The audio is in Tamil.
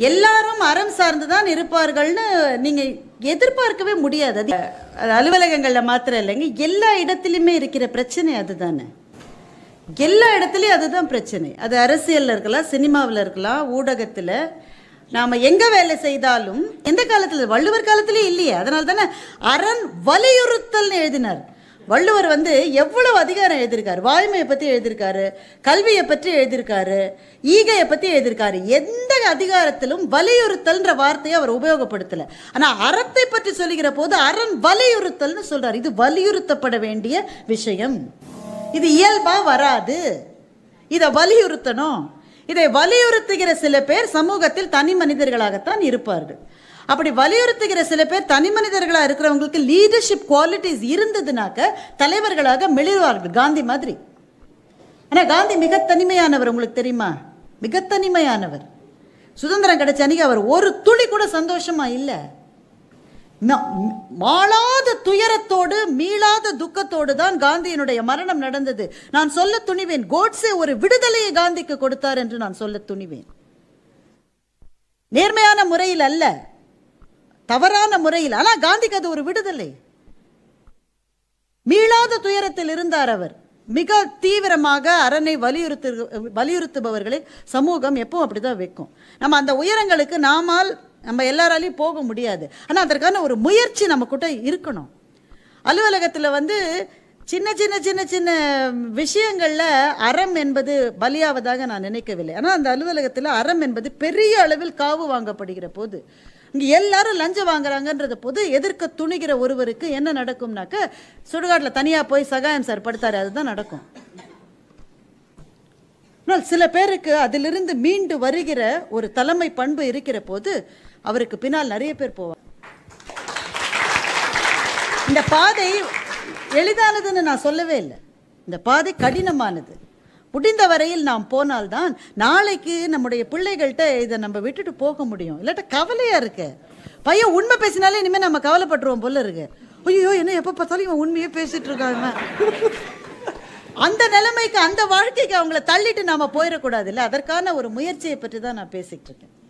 எல்லாரும் அறம் சார்ந்துதான் இருப்பார்கள்னு நீங்க எதிர்பார்க்கவே முடியாது அது அது அலுவலகங்கள்ல மாத்திரம் இல்லைங்க எல்லா இடத்துலையுமே இருக்கிற பிரச்சனை அதுதானே எல்லா இடத்துலையும் அதுதான் பிரச்சனை அது அரசியல்ல இருக்கலாம் சினிமாவில் இருக்கலாம் ஊடகத்தில் நாம எங்க வேலை செய்தாலும் எந்த காலத்துல வள்ளுவர் காலத்திலே இல்லையே அதனால தானே அரண் வலியுறுத்தல்னு எழுதினார் வள்ளுவர் வந்து எவ்வளவு அதிகாரம் எழுதியிருக்காரு வாய்மையை பத்தி எழுதியிருக்காரு கல்வியை பற்றி எழுதியிருக்காரு ஈகையை பத்தி எழுதியிருக்காரு எந்த அதிகாரத்திலும் வலியுறுத்தல்ன்ற வார்த்தையை அவர் உபயோகப்படுத்தல ஆனா அறத்தை பற்றி சொல்லுகிற போது அரண் வலியுறுத்தல்னு சொல்றாரு இது வலியுறுத்தப்பட வேண்டிய விஷயம் இது இயல்பா வராது இதை வலியுறுத்தணும் இதை வலியுறுத்துகிற சில பேர் சமூகத்தில் தனி மனிதர்களாகத்தான் இருப்பார்கள் அப்படி வலியுறுத்துகிற சில பேர் தனி மனிதர்களாக இருக்கிறவங்களுக்கு லீடர்ஷிப் குவாலிட்டிஸ் இருந்ததுனாக்க தலைவர்களாக மெளிர்வார்கள் காந்தி மாதிரி ஆனா காந்தி மிக தனிமையானவர் உங்களுக்கு தெரியுமா மிக தனிமையானவர் சுதந்திரம் கிடைச்ச அன்னைக்கு அவர் ஒரு துளி கூட சந்தோஷமா இல்லை ம- ம- மாளாத துயரத்தோடு மீளாத துக்கத்தோடு தான் காந்தியினுடைய மரணம் நடந்தது நான் சொல்ல துணிவேன் கோட்ஸே ஒரு விடுதலையை காந்திக்கு கொடுத்தார் என்று நான் சொல்ல துணிவேன் நேர்மையான முறையில் அல்ல தவறான முறையில் ஆனா காந்திக்கு அது ஒரு விடுதலை மீளாத துயரத்தில் இருந்தார் அவர் மிக தீவிரமாக அரணை வலியுறுத்து வலியுறுத்துபவர்களை சமூகம் எப்பவும் அப்படிதான் வைக்கும் நம்ம அந்த உயரங்களுக்கு நாமால் நம்ம எல்லாராலையும் போக முடியாது ஆனா அதற்கான ஒரு முயற்சி நமக்கிட்ட இருக்கணும் அலுவலகத்துல வந்து சின்ன சின்ன சின்ன சின்ன விஷயங்கள்ல அறம் என்பது பலியாவதாக நான் நினைக்கவில்லை ஆனா அந்த அலுவலகத்துல அறம் என்பது பெரிய அளவில் காவு வாங்கப்படுகிற போது இங்க எல்லாரும் லஞ்சம் வாங்குறாங்கன்றத போது எதிர்க்க துணிகிற ஒருவருக்கு என்ன நடக்கும்னாக்க சுடுகாட்டில் தனியா போய் சகாயம் சார் படுத்தாரு அதுதான் நடக்கும் ஆனால் சில பேருக்கு அதிலிருந்து மீண்டு வருகிற ஒரு தலைமை பண்பு இருக்கிற போது அவருக்கு பின்னால் நிறைய பேர் போவாங்க இந்த பாதை எளிதானதுன்னு நான் சொல்லவே இல்லை இந்த பாதை கடினமானது முடிந்த வரையில் நாம் போனால்தான் நாளைக்கு நம்முடைய பிள்ளைகள்கிட்ட இதை நம்ம விட்டுட்டு போக முடியும் இல்லாட்ட கவலையா இருக்கு பையன் உண்மை பேசினாலே இனிமே நம்ம கவலைப்பட்டுருவோம் போல இருக்கு ஐயோ என்ன எப்ப பார்த்தாலும் இவன் உண்மையே பேசிட்டு இருக்காங்க அந்த நிலைமைக்கு அந்த வாழ்க்கைக்கு அவங்கள தள்ளிட்டு நாம போயிடக்கூடாது இல்ல அதற்கான ஒரு முயற்சியை பற்றி தான் நான் பேசிட்டு இருக்கேன்